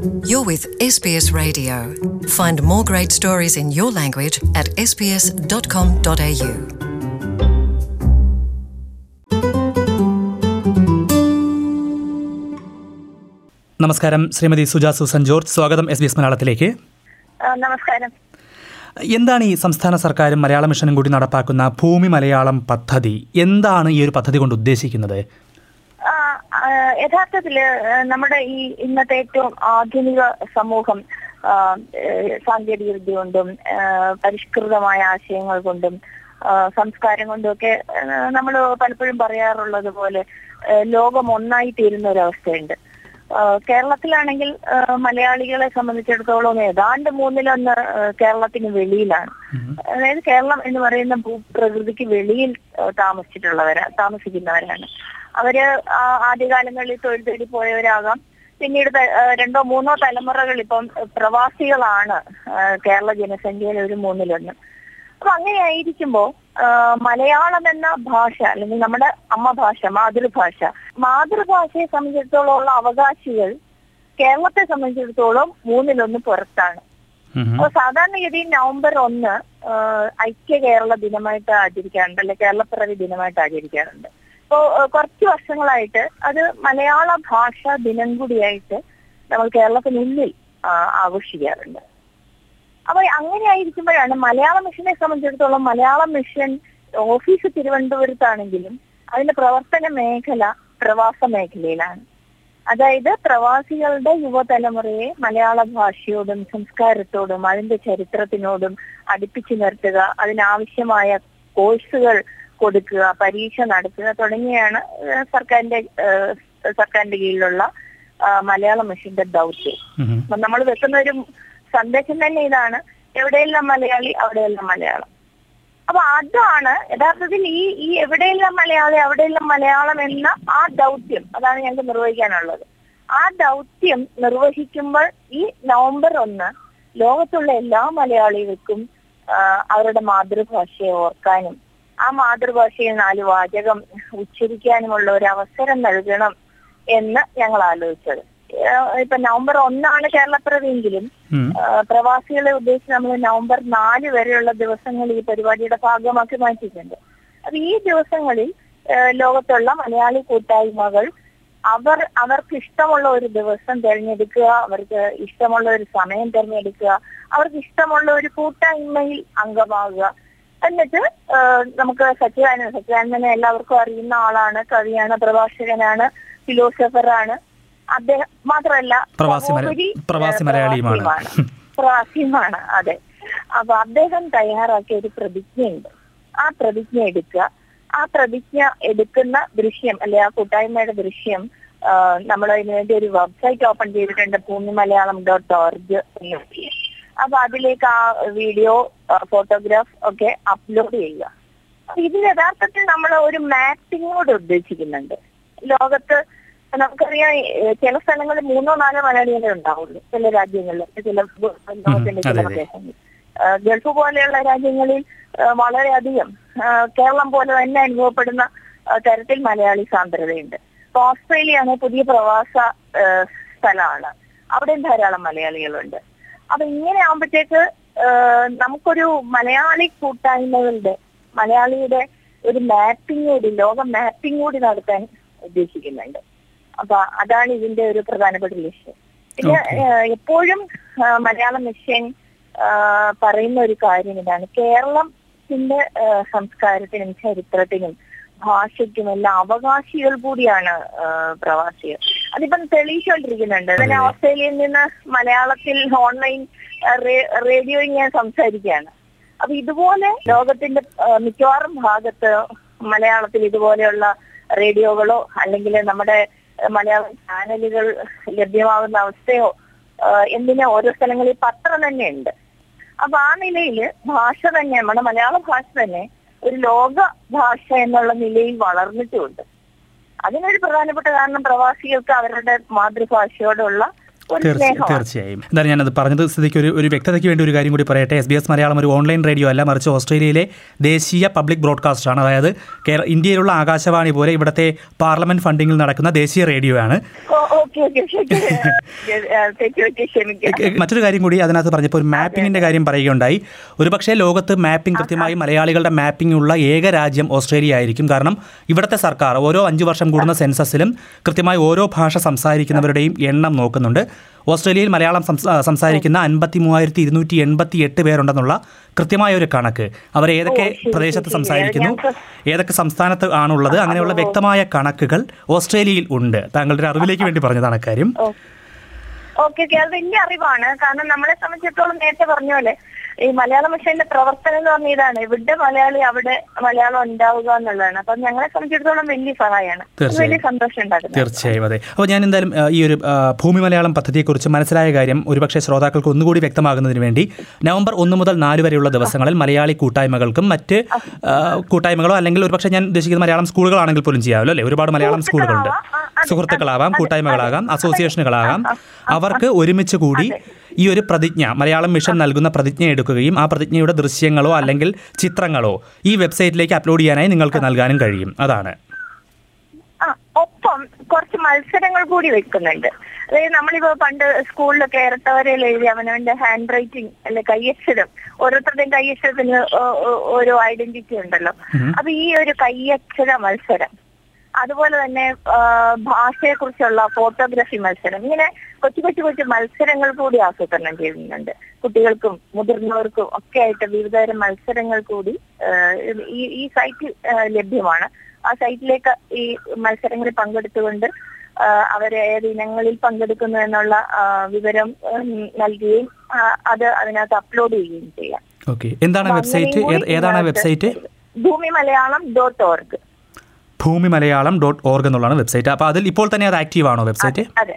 You're with SBS Radio. Find more great stories in your language at sbs.com.au. നമസ്കാരം ശ്രീമതി സുജാ സൂസൻ ജോർജ് സ്വാഗതം S B S മലയാളത്തിലേക്ക് ആ, നമസ്കാരം എന്താണ് ഈ സംസ്ഥാന സർക്കാരും മലയാള മിഷനും കൂടി നടപ്പാക്കുന്ന ഭൂമി മലയാളം പദ്ധതി എന്താണ് ഈ ഒരു പദ്ധതി കൊണ്ട് ഉദ്ദേശിക്കുന്നത് ആ, ആ, യഥാർത്ഥത്തില് ആ, നമ്മുടെ ഈ ഇന്നത്തെ ഏറ്റവും ആധുനിക സമൂഹം ആ, ഏ, സാങ്കേതിക വിദ്യ കൊണ്ടും ആ, പരിഷ്കൃതമായ ആശയങ്ങൾ കൊണ്ടും ആ, സംസ്കാരം കൊണ്ടും ഒക്കെ നമ്മൾ പലപ്പോഴും പറയാറുള്ളത് പോലെ ആ, ലോകം ഒന്നായി തീരുന്ന ഒരവസ്ഥയുണ്ട് ആ, കേരളത്തിലാണെങ്കിൽ ആ, മലയാളികളെ സംബന്ധിച്ചിടത്തോളം ഏതാണ്ട് മൂന്നിലൊന്ന് ആ, കേരളത്തിന് വെളിയിലാണ് അതായത് കേരളം എന്ന് പറയുന്ന ഭൂപ്രകൃതിക്ക് വെളിയിൽ ആ, താമസിച്ചിട്ടുള്ളവരാ താമസിക്കുന്നവരാണ് അവര് ആ ആദ്യകാലങ്ങളിൽ തൊഴിൽ തേടി പോയവരാകാം പിന്നീട് ത- ആ, രണ്ടോ മൂന്നോ തലമുറകൾ ഇപ്പം പ്രവാസികളാണ് ആ, കേരള ജനസംഖ്യയിൽ ഒരു മൂന്നിലൊന്ന് അപ്പൊ അങ്ങനെയായിരിക്കുമ്പോ ആ, മലയാളം എന്ന ഭാഷ അല്ലെങ്കിൽ നമ്മുടെ അമ്മ ഭാഷ മാതൃഭാഷ മാതൃഭാഷയെ സംബന്ധിച്ചിടത്തോളം ഉള്ള അവകാശികൾ കേരളത്തെ സംബന്ധിച്ചിടത്തോളം മൂന്നിലൊന്ന് പുറത്താണ് ഉം. അപ്പൊ സാധാരണഗതിയിൽ നവംബർ ഒന്ന് ആ, ഐക്യ കേരള ദിനമായിട്ട് ആചരിക്കാറുണ്ട് അല്ലെ കേരളപ്പിറവി ദിനമായിട്ട് ആചരിക്കാറുണ്ട് അപ്പോ ആ, കുറച്ച് വർഷങ്ങളായിട്ട് അത് മലയാള ഭാഷ ദിനം കൂടിയായിട്ട് നമ്മൾ കേരളത്തിനുള്ളിൽ ആ, ആഘോഷിക്കാറുണ്ട് അപ്പൊ അങ്ങനെ ആയിരിക്കുമ്പോഴാണ് മലയാള മിഷനെ സംബന്ധിച്ചിടത്തോളം മലയാള മിഷൻ ഓഫീസ് തിരുവനന്തപുരത്താണെങ്കിലും അതിന്റെ പ്രവർത്തന മേഖല പ്രവാസ മേഖലയിലാണ് അതായത് പ്രവാസികളുടെ യുവതലമുറയെ മലയാള ഭാഷയോടും സംസ്കാരത്തോടും അതിന്റെ ചരിത്രത്തിനോടും അടുപ്പിച്ചു നിർത്തുക അതിനാവശ്യമായ കോഴ്സുകൾ കൊടുക്കുക പരീക്ഷ നടത്തുക തുടങ്ങിയാണ് ഏഹ് സർക്കാരിന്റെ ഏഹ് സർക്കാരിന്റെ കീഴിലുള്ള ആ, മലയാള മിഷന്റെ ദൗത്യം ഉം. അപ്പൊ നമ്മൾ വെക്കുന്ന ഒരു സന്ദേശം തന്നെ ഇതാണ് എവിടെയെല്ലാം മലയാളി അവിടെയെല്ലാം മലയാളം അപ്പൊ അതാണ് യഥാർത്ഥത്തിൽ ഈ ഈ എവിടെയെല്ലാം മലയാളി അവിടെയെല്ലാം മലയാളം എന്ന ആ ദൗത്യം അതാണ് ഞങ്ങൾക്ക് നിർവഹിക്കാനുള്ളത് ആ ദൗത്യം നിർവഹിക്കുമ്പോൾ ഈ നവംബർ ഒന്ന് ലോകത്തുള്ള എല്ലാ മലയാളികൾക്കും ആ, അവരുടെ മാതൃഭാഷയെ ഓർക്കാനും ആ മാതൃഭാഷയിൽ നാല് വാചകം ഉച്ചരിക്കാനുമുള്ള ഒരു അവസരം നൽകണം എന്ന് ഞങ്ങൾ ആലോചിച്ചത് ഏഹ് ഇപ്പൊ നവംബർ ഒന്നാണ് കേരളപ്പിറവിയെങ്കിലും ഉം. ആ, പ്രവാസികളെ ഉദ്ദേശിച്ച് നമ്മൾ നവംബർ നാല് വരെയുള്ള ദിവസങ്ങൾ ഈ പരിപാടിയുടെ ഭാഗമാക്കി മാറ്റിയിട്ടുണ്ട് അപ്പൊ ഈ ദിവസങ്ങളിൽ ആ, ലോകത്തുള്ള മലയാളി കൂട്ടായ്മകൾ അവർ അവർക്ക് ഇഷ്ടമുള്ള ഒരു ദിവസം തിരഞ്ഞെടുക്കുക അവർക്ക് ഇഷ്ടമുള്ള ഒരു സമയം തിരഞ്ഞെടുക്കുക അവർക്ക് ഇഷ്ടമുള്ള ഒരു കൂട്ടായ്മയിൽ അംഗമാകുക എന്നിട്ട് ആ, നമുക്ക് സച്ചിദാനന്ദൻ സച്ചിദാനന്ദനെ എല്ലാവർക്കും അറിയുന്ന ആളാണ് കവിയാണ് പ്രഭാഷകനാണ് ഫിലോസഫറാണ് അദ്ദേഹം മാത്രമല്ല പ്രവാസി മല- സഹോദരി, പ്രവാസി ഏഹ്, മലയാളിയുമാണ്. പ്രവാസിയുമാണ്. പ്രവാസിയുമാണ് അതെ അപ്പൊ അദ്ദേഹം തയ്യാറാക്കിയ ഒരു പ്രതിജ്ഞയുണ്ട് ആ പ്രതിജ്ഞ എടുക്കുക ആ പ്രതിജ്ഞ എടുക്കുന്ന ദൃശ്യം അല്ലെ ആ കൂട്ടായ്മയുടെ ദൃശ്യം നമ്മൾ അതിന് വേണ്ടി ഒരു വെബ്സൈറ്റ് ഓപ്പൺ ചെയ്തിട്ടുണ്ട് ഭൂമി മലയാളം ഡോട്ട് ഓർഗ് അപ്പൊ അതിലേക്ക് ആ വീഡിയോ ഫോട്ടോഗ്രാഫ് ഒക്കെ അപ്ലോഡ് ചെയ്യുക അപ്പൊ ഇതിൽ യഥാർത്ഥത്തിൽ നമ്മൾ ഒരു മാപ്പിങ്ങോട് ഉദ്ദേശിക്കുന്നുണ്ട് ലോകത്ത് നമുക്കറിയാം ഏഹ് ചില സ്ഥലങ്ങളിൽ മൂന്നോ നാലോ മലയാളികളെ ഉണ്ടാവുള്ളൂ ചില രാജ്യങ്ങളിൽ ചില ലോകത്തിന്റെ ചില അതെ, അതെ. പ്രദേശങ്ങളിൽ ഏഹ് ഗൾഫ് പോലെയുള്ള രാജ്യങ്ങളിൽ ഏഹ് വളരെയധികം ഏഹ് കേരളം പോലെ തന്നെ അനുഭവപ്പെടുന്ന ഏഹ് തരത്തിൽ മലയാളി സാന്ദ്രതയുണ്ട് ഇപ്പൊ ഓസ്ട്രേലിയ പുതിയ പ്രവാസ ഏഹ് സ്ഥലമാണ് അവിടെയും ധാരാളം മലയാളികളുണ്ട് അപ്പൊ ഇങ്ങനെ ആകുമ്പോഴത്തേക്ക് ഏഹ് നമുക്കൊരു മലയാളി കൂട്ടായ്മകളുടെ മലയാളിയുടെ ഒരു മാപ്പിംഗ് കൂടി ലോക മാപ്പിംഗ് കൂടി നടത്താൻ ഉദ്ദേശിക്കുന്നുണ്ട് അപ്പൊ അതാണ് ഇതിന്റെ ഒരു പ്രധാനപ്പെട്ട ലക്ഷ്യം പിന്നെ Okay. ഏഹ് എപ്പോഴും ഏഹ് മലയാള മിഷൻ ഏഹ് പറയുന്ന ഒരു കാര്യം ഇതാണ് കേരളത്തിന്റെ ഏഹ് സംസ്കാരത്തിനും ചരിത്രത്തിനും ഭാഷയ്ക്കും എല്ലാം അവകാശികൾ കൂടിയാണ് ഏഹ് പ്രവാസികൾ അതിപ്പം തെളിയിച്ചുകൊണ്ടിരിക്കുന്നുണ്ട് പിന്നെ അതെ. ഓസ്ട്രേലിയയിൽ നിന്ന് മലയാളത്തിൽ ഓൺലൈൻ റേഡിയോയിൽ ഞാൻ സംസാരിക്കുകയാണ് അപ്പൊ ഇതുപോലെ ലോകത്തിന്റെ ഏഹ് മിക്കവാറും ഭാഗത്ത് മലയാളത്തിൽ ഇതുപോലെയുള്ള റേഡിയോകളോ അല്ലെങ്കിൽ നമ്മുടെ ഏഹ് മലയാളം ചാനലുകൾ ലഭ്യമാകുന്ന അവസ്ഥയോ ഏഹ് എന്തിനാ ഓരോ സ്ഥലങ്ങളിൽ പത്രം തന്നെ ഉണ്ട് അപ്പൊ ആ നിലയിൽ ഭാഷ തന്നെ നമ്മുടെ മലയാള ഭാഷ തന്നെ ഒരു ലോക ഭാഷ എന്നുള്ള നിലയിൽ വളർന്നിട്ടുമുണ്ട് അതിനൊരു പ്രധാനപ്പെട്ട കാരണം പ്രവാസികൾക്ക് അവരുടെ മാതൃഭാഷയോടുള്ള ഒരു തീർച്ച- സ്നേഹമാണ് തീർച്ചയായും എന്തായാലും ഞാനത് പറഞ്ഞത് സ്ഥിതിക്ക് ഒരു ഒരു വ്യക്തതയ്ക്ക് വേണ്ടി ഒരു കാര്യം കൂടി പറയട്ടെ എസ് ബി എസ് മലയാളം ഒരു ഓൺലൈൻ റേഡിയോ അല്ല മറിച്ച് ഓസ്ട്രേലിയയിലെ ദേശീയ പബ്ലിക് ബ്രോഡ്കാസ്റ്റ് ആണ് അതായത് കേര ഇന്ത്യയിലുള്ള ആകാശവാണി പോലെ ഇവിടുത്തെ പാർലമെന്റ് ഫണ്ടിങ്ങിൽ നടക്കുന്ന ദേശീയ റേഡിയോ ആണ് ഓക്കെ ഓക്കെ തെറ്റ് പറ്റി ക്ഷമിക്കാം മറ്റൊരു കാര്യം കൂടി അതിനകത്ത് പറഞ്ഞപ്പോൾ ഒരു മാപ്പിങ്ങിന്റെ കാര്യം പറയുകയുണ്ടായി ഒരുപക്ഷേ ലോകത്ത് മാപ്പിംഗ് കൃത്യമായി മലയാളികളുടെ മാപ്പിംഗ് ഉള്ള ഏക രാജ്യം ഓസ്ട്രേലിയ ആയിരിക്കും കാരണം ഇവിടുത്തെ സർക്കാർ ഓരോ അഞ്ച് വർഷം കൂടുന്ന സെൻസസിലും കൃത്യമായി ഓരോ ഭാഷ സംസാരിക്കുന്നവരുടെയും എണ്ണം നോക്കുന്നുണ്ട് ഓസ്ട്രേലിയയിൽ മലയാളം സംസ- സംസാരിക്കുന്ന അൻപത്തി മൂവായിരത്തി ഇരുന്നൂറ്റി എൺപത്തി എട്ട് പേരുണ്ടെന്നുള്ള കൃത്യമായ ഒരു കണക്ക് അവർ ഏതൊക്കെ ഓ, ശരി, പ്രദേശത്ത് ശരി, ശരി. സംസാരിക്കുന്നു ഞങ്ങൾക്ക് ഏതൊക്കെ സംസ്ഥാനത്ത് ആണുള്ളത് അങ്ങനെയുള്ള വ്യക്തമായ കണക്കുകൾ ഓസ്ട്രേലിയയിൽ ഉണ്ട് താങ്കളുടെ ഒരു അറിവിലേക്ക് വേണ്ടി പറഞ്ഞതാണ് കാര്യം ഓക്കെ ഓക്കെ അത് വലിയ അറിവാണ് കാരണം നമ്മളെ സംബന്ധിച്ചിടത്തോളം നേരത്തെ പറഞ്ഞ പോലെ ഈ മലയാള മിഷന്റെ പ്രവർത്തനം എന്ന് പറഞ്ഞ ഇതാണ് ഇവിടെ മലയാളി അവിടെ മലയാളം ഉണ്ടാവുക എന്നുള്ളതാണ് അപ്പൊ ഞങ്ങളെ സംബന്ധിച്ചിടത്തോളം വലിയ സഹായമാണ് അത് തീർച്ചയായും. വലിയ സന്തോഷം ഉണ്ടാക്കുന്നത് തീർച്ചയായും അതെ അപ്പോൾ ഞാൻ എന്തായാലും ആ, ഈ ഒരു ആ, ഭൂമി മലയാളം പദ്ധതിയെക്കുറിച്ച് മനസ്സിലായ കാര്യം ഒരുപക്ഷെ ശ്രോതാക്കൾക്ക് ഒന്നുകൂടി വ്യക്തമാകുന്നതിന് വേണ്ടി നവംബർ ഒന്ന് മുതൽ നാല് വരെയുള്ള ദിവസങ്ങളിൽ മലയാളി കൂട്ടായ്മകൾക്കും മറ്റ് ആ, കൂട്ടായ്മകളോ അല്ലെങ്കിൽ ഒരുപക്ഷെ ഞാൻ ഉദ്ദേശിക്കുന്നത് മലയാളം സ്കൂളുകളാണെങ്കിൽ പോലും ചെയ്യാമല്ലോ അല്ലേ ഒരുപാട് മലയാളം സ്കൂളുകളുണ്ട് സുഹൃത്തുക്കളാവാം. ആ, അതെ, സുഹൃത്തുക്കളാവാം അതെ, കൂട്ടായ്മകളാകാം അതെ, അസോസിയേഷനുകളാകാം ആ, ആ, അവർക്ക് ഒരുമിച്ച് കൂടി ഈ ഒരു പ്രതിജ്ഞ മലയാളം മിഷൻ നൽകുന്ന പ്രതിജ്ഞ എടുക്കുകയും ആ പ്രതിജ്ഞയുടെ ദൃശ്യങ്ങളോ അല്ലെങ്കിൽ ചിത്രങ്ങളോ ഈ വെബ്സൈറ്റിലേക്ക് അപ്ലോഡ് ചെയ്യാനായി നിങ്ങൾക്ക് നൽകാനും കഴിയും അതാണ് ആ ഒപ്പം കുറച്ച് മത്സരങ്ങൾ കൂടി വെക്കുന്നുണ്ട് അതായത് നമ്മളിപ്പോ പണ്ട് സ്കൂളിലൊക്കെ ഇരട്ടവരയിൽ എഴുതി അവനവന്റെ ഹാൻഡ് റൈറ്റിംഗ് അല്ലെ കയ്യക്ഷരം ഓരോരുത്തരുടെയും കയ്യക്ഷരത്തിന് ഓ- ഓ- ഓരോ ഐഡന്റിറ്റി ഉണ്ടല്ലോ അപ്പൊ ഈ ഒരു കയ്യക്ഷര മത്സരം അതുപോലെ തന്നെ ഭാഷയെ കുറിച്ചുള്ള ഫോട്ടോഗ്രാഫി മത്സരം ഇങ്ങനെ കൊച്ചു കൊച്ചു കൊച്ചു മത്സരങ്ങൾ കൂടി ആസൂത്രണം ചെയ്യുന്നുണ്ട് കുട്ടികൾക്കും മുതിർന്നവർക്കും ഒക്കെ ആയിട്ട് വിവിധതരം മത്സരങ്ങൾ കൂടി ആ, ഈ ഈ സൈറ്റിൽ ആ, ലഭ്യമാണ് ആ സൈറ്റിലേക്ക് ഈ മത്സരങ്ങളിൽ പങ്കെടുത്തുകൊണ്ട് ആ, അവരെ ഏത് ഇനങ്ങളിൽ പങ്കെടുക്കുന്നു എന്നുള്ള ആ, വിവരം ഉം, നൽകുകയും ആ, അത് അതിനകത്ത് അപ്ലോഡ് ചെയ്യുകയും ചെയ്യാം ഓക്കെ എന്താണ് അപ്പൊ വെബ്സൈറ്റ് അങ്ങനെയും ഏത്- കൂടി ഏതാണ് ഇതിനകത്ത് വെബ്സൈറ്റ് ഭൂമി Malayalam dot org Bhoomi Malayalam dot org എന്നുള്ളതാണ് വെബ്സൈറ്റ് അപ്പോൾ അതിൽ ഇപ്പോൾ തന്നെ അത് ആക്റ്റീവ് ആണോ വെബ്സൈറ്റ് അതെ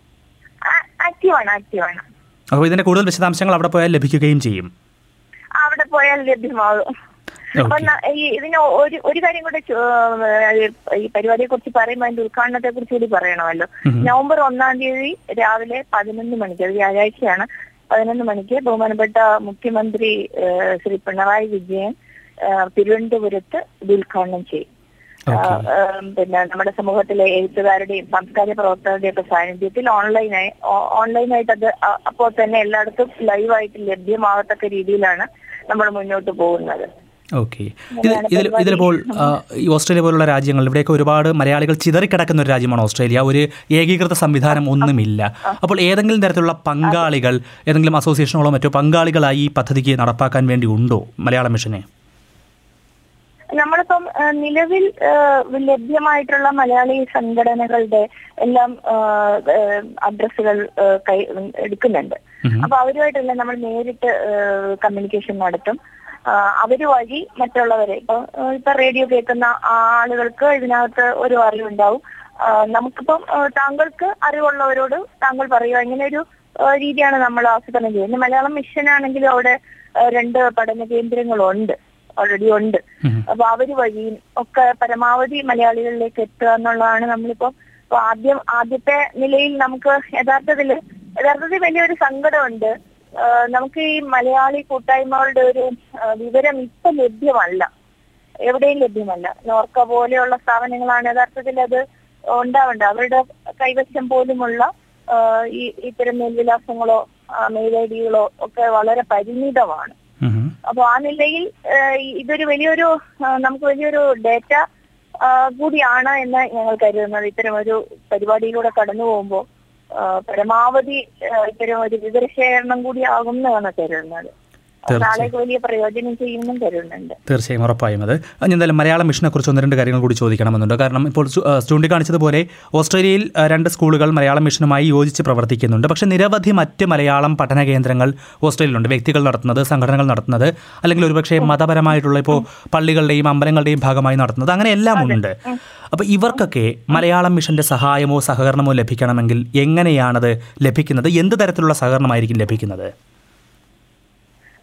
ആക്റ്റീവാണ് ആക്റ്റീവാണ് അപ്പോൾ ഇതിന്റെ കൂടുതൽ വിശദാംശങ്ങൾ അവിടെ പോയാൽ ലഭിക്കുകയും ചെയ്യും അവിടെ പോയാൽ ലഭ്യമാകും അപ്പൊ ഓക്കെ ന- ഈ ഇതിന് ഒരു ഒരു കാര്യം കൂടെ ചോ- ഏഹ് ഈ പരിപാടിയെ കുറിച്ച് പറയുമ്പോൾ അതിന്റെ ഉദ്ഘാടനത്തെ കുറിച്ച് കൂടി പറയണമല്ലോ നവംബർ ഒന്നാം തീയതി രാവിലെ പതിനൊന്ന് മണിക്ക് അത് വ്യാഴാഴ്ചയാണ് പതിനൊന്ന് മണിക്ക് ബഹുമാനപ്പെട്ട മുഖ്യമന്ത്രി ഏഹ് ശ്രീ പിണറായി വിജയൻ ഏഹ് തിരുവനന്തപുരത്ത് ഇത് ഉദ്ഘാടനം ചെയ്യും ഓക്കെ ആഹ് പിന്നെ നമ്മുടെ സമൂഹത്തിലെ എഴുത്തുകാരുടെയും സാംസ്കാരിക പ്രവർത്തകരുടെയും ഒക്കെ സാന്നിധ്യത്തിൽ ഓൺലൈനായി ഓ- ഓൺലൈനായിട്ട് അത് അ- അപ്പോൾ തന്നെ എല്ലായിടത്തും ലൈവായിട്ട് ലഭ്യമാകത്തക്ക രീതിയിലാണ് നമ്മൾ മുന്നോട്ട് പോകുന്നത് ഓക്കെ ഇത് ഇതിൽ ഇതിലിപ്പോൾ ആ, ഈ ഓസ്ട്രേലിയ പോലുള്ള രാജ്യങ്ങൾ ഇവിടെയൊക്കെ ഒരുപാട് മലയാളികൾ ചിതറിക്കിടക്കുന്ന ഒരു രാജ്യമാണ് ഓസ്ട്രേലിയ ഒരു ഏകീകൃത സംവിധാനം ഒന്നുമില്ല അപ്പോൾ ഏതെങ്കിലും തരത്തിലുള്ള പങ്കാളികൾ ഏതെങ്കിലും അസോസിയേഷനുകളോ മറ്റോ പങ്കാളികളായി ഈ പദ്ധതിക്ക് നടപ്പാക്കാൻ വേണ്ടി ഉണ്ടോ മലയാളം മിഷനെ നമ്മളിപ്പം ആ, നിലവിൽ ആ, ലഭ്യമായിട്ടുള്ള മലയാളി സംഘടനകളുടെ എല്ലാം അഡ്രസ്സുകൾ കൈ എടുക്കുന്നുണ്ട് അപ്പൊ അവരുമായിട്ടെല്ലാം നമ്മൾ നേരിട്ട് കമ്മ്യൂണിക്കേഷൻ നടത്തും ആ, അവര് വഴി മറ്റുള്ളവരെ ഇപ്പൊ ആ, ഇപ്പൊ റേഡിയോ കേൾക്കുന്ന ആളുകൾക്ക് ഇതിനകത്ത് ഒരു അറിവുണ്ടാവും ആ, നമുക്കിപ്പം ആ, താങ്കൾക്ക് അറിവുള്ളവരോട് താങ്കൾ പറയുക ഇങ്ങനെ ഒരു ആ, രീതിയാണ് നമ്മൾ ആസൂത്രണം ചെയ്യുന്നത് മലയാളം മിഷൻ ആണെങ്കിലും അവിടെ ആ, രണ്ട് പഠന കേന്ദ്രങ്ങളുണ്ട് ഓൾറെഡി ഉണ്ട് അപ്പൊ അവര് വഴിയും ഒക്കെ പരമാവധി മലയാളികളിലേക്ക് എത്തുക എന്നുള്ളതാണ് നമ്മളിപ്പോ ഇപ്പൊ ആദ്യം ആദ്യത്തെ നിലയിൽ നമുക്ക് യഥാർത്ഥത്തില് യഥാർത്ഥത്തിൽ വലിയൊരു സങ്കടമുണ്ട് ആ, നമുക്ക് ഈ മലയാളി കൂട്ടായ്മകളുടെ ഒരു ആ, വിവരം ഇപ്പൊ ലഭ്യമല്ല എവിടെയും ലഭ്യമല്ല നോർക്ക പോലെയുള്ള സ്ഥാപനങ്ങളാണ് യഥാർത്ഥത്തിൽ അത് ഉണ്ടാവേണ്ടത് അവരുടെ കൈവശം പോലുമുള്ള ആ, ഈ ഇത്തരം മേൽവിലാസങ്ങളോ മെയിൽ ഐ ഡികളോ ഒക്കെ വളരെ പരിമിതമാണ് ഉം. അപ്പൊ ആ നിലയിൽ ആ, ഈ- ഇതൊരു വലിയൊരു ആ, നമുക്ക് വലിയൊരു ഡേറ്റ ആ, കൂടിയാണ് എന്ന് ഞങ്ങൾ കരുതുന്നത് ഇത്തരം ഒരു പരിപാടിയിലൂടെ കടന്നു പോകുമ്പോൾ പരമാവധി ആ, ഇത്തരം ഒരു വിവരശേഖരണം കൂടി ആകും എന്നാണ് കരുതുന്നത് അത് നാളേക്ക് വലിയ പ്രയോജനം ചെയ്യുമെന്നും കരുതുന്നുണ്ട് തീർച്ചയായും ഉറപ്പായും അത് ഞാൻ എന്തായാലും മലയാളം മിഷനെ കുറിച്ച് ഒന്ന് രണ്ട് കാര്യങ്ങൾ കൂടി ചോദിക്കണമെന്നുണ്ട് കാരണം ഇപ്പോൾ ചൂ- ആ, ചൂണ്ടിക്കാണിച്ചതുപോലെ ഓസ്ട്രേലിയയിൽ ആ, രണ്ട് സ്കൂളുകൾ മലയാളം മിഷനുമായി യോജിച്ച് പ്രവർത്തിക്കുന്നുണ്ട് പക്ഷേ നിരവധി മറ്റ് മലയാളം പഠന കേന്ദ്രങ്ങൾ ഓസ്ട്രേലിയയിലുണ്ട് വ്യക്തികൾ നടത്തുന്നത് സംഘടനകൾ നടത്തുന്നത് അല്ലെങ്കിൽ ഒരുപക്ഷെ മതപരമായിട്ടുള്ള ഇപ്പോൾ പള്ളികളുടെയും അമ്പലങ്ങളുടെയും ഭാഗമായി നടത്തുന്നത് അങ്ങനെ എല്ലാം ഉണ്ട് അപ്പോൾ ഇവർക്കൊക്കെ മലയാളം മിഷന്റെ സഹായമോ സഹകരണമോ ലഭിക്കണമെങ്കിൽ എങ്ങനെയാണത് ലഭിക്കുന്നത് എന്ത് തരത്തിലുള്ള സഹകരണമായിരിക്കും ലഭിക്കുന്നത്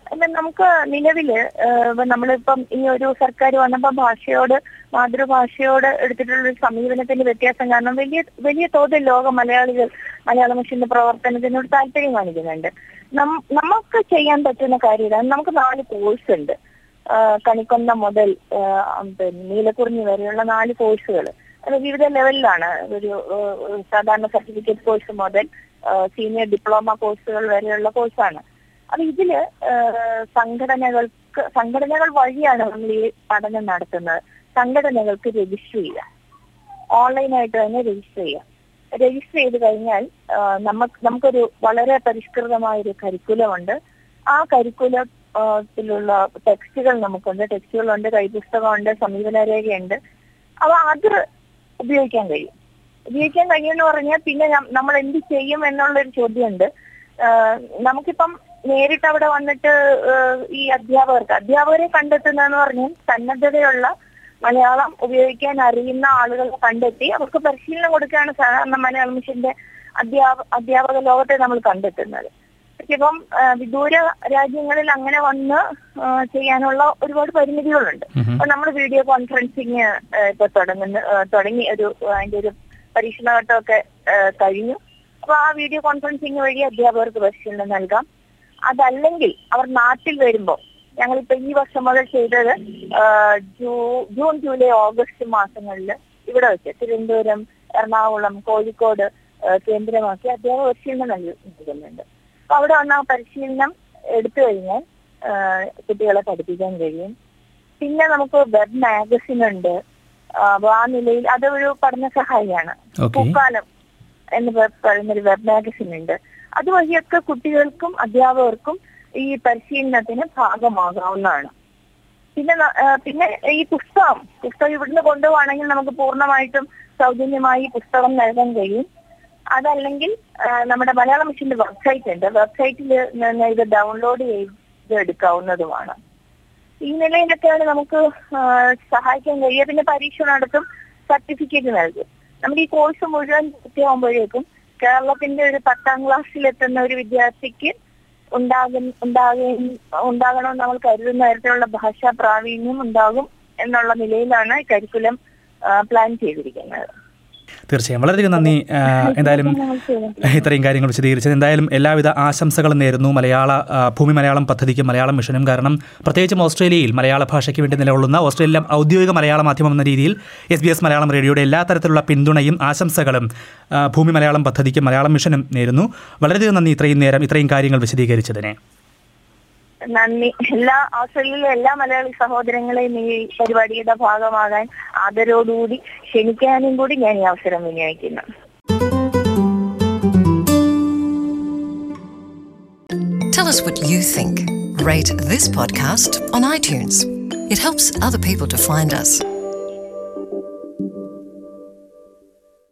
എന്നാൽ നമുക്ക് നിലവില് ഏഹ്, ഇപ്പൊ നമ്മളിപ്പം ഈ ഒരു സർക്കാർ വന്നപ്പോ ഭാഷയോട് മാതൃഭാഷയോട് എടുത്തിട്ടുള്ള ഒരു സമീപനത്തിന്റെ വ്യത്യാസം കാരണം വലിയ വലിയ തോതിൽ ലോക മലയാളികൾ മലയാള മിഷന്റെ പ്രവർത്തനത്തിനോട് താല്പര്യം കാണിക്കുന്നുണ്ട് നം- നമുക്ക് ചെയ്യാൻ പറ്റുന്ന കാര്യം ഇതാണ് നമുക്ക് നാല് കോഴ്സ് ഉണ്ട് ആഹ് കണിക്കൊന്ന മുതൽ ആഹ് പിന്നെ നീലക്കുറിഞ്ഞി വരെയുള്ള നാല് കോഴ്സുകൾ അത് വിവിധ ലെവലിലാണ് ഒരു ആഹ് സാധാരണ സർട്ടിഫിക്കറ്റ് കോഴ്സ് മുതൽ സീനിയർ ഡിപ്ലോമ കോഴ്സുകൾ വരെയുള്ള കോഴ്സാണ് അപ്പൊ ഇതില് ആഹ് സംഘടനകൾക്ക് സംഘടനകൾ വഴിയാണ് നമ്മൾ ഈ പഠനം നടത്തുന്നത് സംഘടനകൾക്ക് രജിസ്റ്റർ ചെയ്യുക ഓൺലൈനായിട്ട് തന്നെ രജിസ്റ്റർ ചെയ്യുക രജിസ്റ്റർ ചെയ്ത് കഴിഞ്ഞാൽ ആഹ് നമുക്ക് നമുക്കൊരു വളരെ പരിഷ്കൃതമായ ഒരു കരിക്കുലം ഉണ്ട് ആ കരിക്കുലത്തിലുള്ള ടെക്സ്റ്റുകൾ നമുക്കുണ്ട് ടെക്സ്റ്റുകളുണ്ട് കൈപുസ്തകമുണ്ട് സമീപന രേഖയുണ്ട് അപ്പൊ അത് ഉപയോഗിക്കാൻ കഴിയും ഉപയോഗിക്കാൻ കഴിയുമെന്ന് പറഞ്ഞാൽ പിന്നെ നം- നമ്മൾ എന്ത് ചെയ്യും എന്നുള്ളൊരു ചോദ്യമുണ്ട് ആഹ് നമുക്കിപ്പം നേരിട്ട് അവിടെ വന്നിട്ട് ആഹ് ഈ അധ്യാപകർക്ക് അധ്യാപകരെ കണ്ടെത്തുന്നതെന്ന് പറഞ്ഞാൽ സന്നദ്ധതയുള്ള മലയാളം ഉപയോഗിക്കാൻ അറിയുന്ന ആളുകളെ കണ്ടെത്തി അവർക്ക് പരിശീലനം കൊടുക്കുകയാണ് സാധാരണ മലയാളം മിഷന്റെ അധ്യാപ അധ്യാപക ലോകത്തെ നമ്മൾ കണ്ടെത്തുന്നത് പക്ഷെ ഇപ്പം ആ, വിദൂര രാജ്യങ്ങളിൽ അങ്ങനെ വന്ന് ആ, ചെയ്യാനുള്ള ഒരുപാട് പരിമിതികളുണ്ട് ഉം. അപ്പൊ നമ്മൾ വീഡിയോ കോൺഫറൻസിങ് ഇപ്പൊ തുടങ്ങുന്ന ആ, തുടങ്ങി ഒരു അതിന്റെ ഒരു പരീക്ഷണഘട്ടമൊക്കെ ആ, കഴിഞ്ഞു അപ്പൊ ആ വീഡിയോ കോൺഫറൻസിങ് വഴി അധ്യാപകർക്ക് പരിശീലനം നൽകാം അതല്ലെങ്കിൽ അവർ നാട്ടിൽ വരുമ്പോൾ ഞങ്ങളിപ്പോ ഈ വർഷം മുതൽ ചെയ്തത് ആ, ജൂ- ജൂൺ ജൂലൈ ഓഗസ്റ്റ് മാസങ്ങളിൽ ഇവിടെ വെച്ച് തിരുവനന്തപുരം എറണാകുളം കോഴിക്കോട് ആ, കേന്ദ്രമാക്കി അധ്യാപക പരിശീലനം നൽകി നൽകുന്നുണ്ട് അപ്പൊ അവിടെ വന്ന ആ പരിശീലനം എടുത്തു കഴിഞ്ഞാൽ ആ, കുട്ടികളെ പഠിപ്പിക്കാൻ കഴിയും പിന്നെ നമുക്ക് വെബ് മാഗസിൻ ഉണ്ട് ആ, അപ്പൊ ആ നിലയിൽ അതൊരു പഠന സഹായിയാണ് ഓക്കെ പൂക്കാലം എന്ന് പ- പറയുന്നൊരു വെബ് മാഗസിൻ ഉണ്ട് അതുവഴിയൊക്കെ കുട്ടികൾക്കും അധ്യാപകർക്കും ഈ പരിശീലനത്തിന് ഭാഗമാകാവുന്നതാണ് പിന്നെ ന- ആ, പിന്നെ ഈ പുസ്തകം പുസ്തകം ഇവിടുന്ന് കൊണ്ടുപോവാണെങ്കിൽ നമുക്ക് പൂർണ്ണമായിട്ടും സൗജന്യമായി പുസ്തകം നൽകാൻ കഴിയും അതല്ലെങ്കിൽ ആ, നമ്മുടെ മലയാള മിഷന്റെ വെബ്സൈറ്റ് ഉണ്ട് വെബ്സൈറ്റിൽ നിന്ന് ഇത് ഡൗൺലോഡ് ചെയ്ത് എടുക്കാവുന്നതുമാണ് ഈ നിലയിലൊക്കെയാണ് നമുക്ക് ആ, സഹായിക്കാൻ കഴിയുക പിന്നെ പരീക്ഷ നടത്തും സർട്ടിഫിക്കറ്റ് നൽകും നമ്മുടെ ഈ കോഴ്സ് മുഴുവൻ പൂർത്തിയാകുമ്പോഴേക്കും കേരളത്തിന്റെ ഒരു പത്താം ക്ലാസ്സിൽ എത്തുന്ന ഒരു വിദ്യാർത്ഥിക്ക് ഉണ്ടാകും ഉണ്ടാകും ഉണ്ടാകണമെന്ന് നമ്മൾ കരുതുന്ന തരത്തിലുള്ള ഭാഷാ പ്രാവീണ്യം ഉണ്ടാകും എന്നുള്ള നിലയിലാണ് ഈ കരിക്കുലം പ്ലാൻ ചെയ്തിരിക്കുന്നത് തീർച്ചയായും വളരെയധികം നന്ദി ആ, എന്തായാലും ഞങ്ങൾ ചെയ്യുന്നത്. ഇത്രയും കാര്യങ്ങൾ വിശദീകരിച്ചത് എന്തായാലും എല്ലാവിധ ആശംസകളും നേരുന്നു മലയാള ആ, ഭൂമി മലയാളം പദ്ധതിക്കും മലയാളം മിഷനും കാരണം പ്രത്യേകിച്ചും ഓസ്ട്രേലിയയിൽ മലയാള ഭാഷയ്ക്ക് വേണ്ടി നിലകൊള്ളുന്ന ഓസ്ട്രേലിയ ഔദ്യോഗിക മലയാള മാധ്യമം എന്ന രീതിയിൽ എസ് ബി എസ് മലയാളം റേഡിയോയുടെ എല്ലാ തരത്തിലുള്ള പിന്തുണയും ആശംസകളും ആ, ഭൂമി മലയാളം പദ്ധതിക്കും മലയാളം മിഷനും നേരുന്നു വളരെയധികം നന്ദി ഇത്രയും നേരം ഇത്രയും കാര്യങ്ങൾ വിശദീകരിച്ചതിനെ നന്ദി എല്ലാ ഓസ്ട്രേലിയയിലെ എല്ലാ മലയാളി സഹോദരങ്ങളെയും ഈ പരിപാടിയുടെ ഭാഗമാകാൻ ആദരവോടുകൂടി ക്ഷണിക്കാനും കൂടി ഞാൻ ഈ അവസരം വിനിയോഗിക്കുന്നു Tell us what you think. Rate this podcast on iTunes. It helps other people to find us.